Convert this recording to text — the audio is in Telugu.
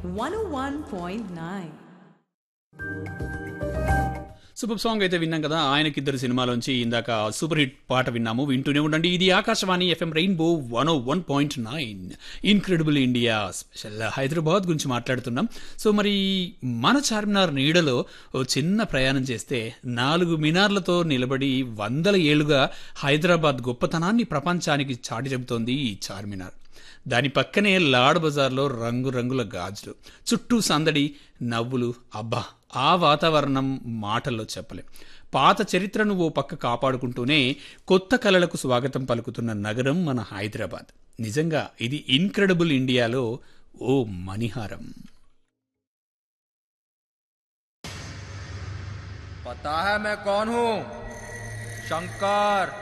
101.9. సూపర్ సాంగ్ అయితే విన్నాం కదా ఆయనకిద్దరు సినిమాలోంచి ఇందాక సూపర్ హిట్ పాట విన్నాము వింటూనే ఉండండి ఇది Akashvani FM rainbow one O one point nine incredible India special Hyderabad గురించి మాట్లాడుతున్నాం సో మరి మన చార్మినార్ నీడలో ఓ చిన్న ప్రయాణం చేస్తే నాలుగు మినార్లతో నిలబడి వందల ఏళ్లుగా హైదరాబాద్ గొప్పతనాన్ని ప్రపంచానికి చాటి చెబుతోంది ఈ చార్మినార్ దాని పక్కనే లాడ్ బజార్లో రంగురంగుల గాజులు చుట్టూ సందడి నవ్వులు అబ్బా ఆ వాతావరణం మాటల్లో చెప్పలేం పాత చరిత్రను ఓ పక్క కాపాడుకుంటూనే కొత్త కళలకు స్వాగతం పలుకుతున్న నగరం మన హైదరాబాద్ నిజంగా ఇది ఇన్క్రెడిబుల్ ఇండియాలో ఓ మణిహారం पता है मैं कौन हूँ शंकर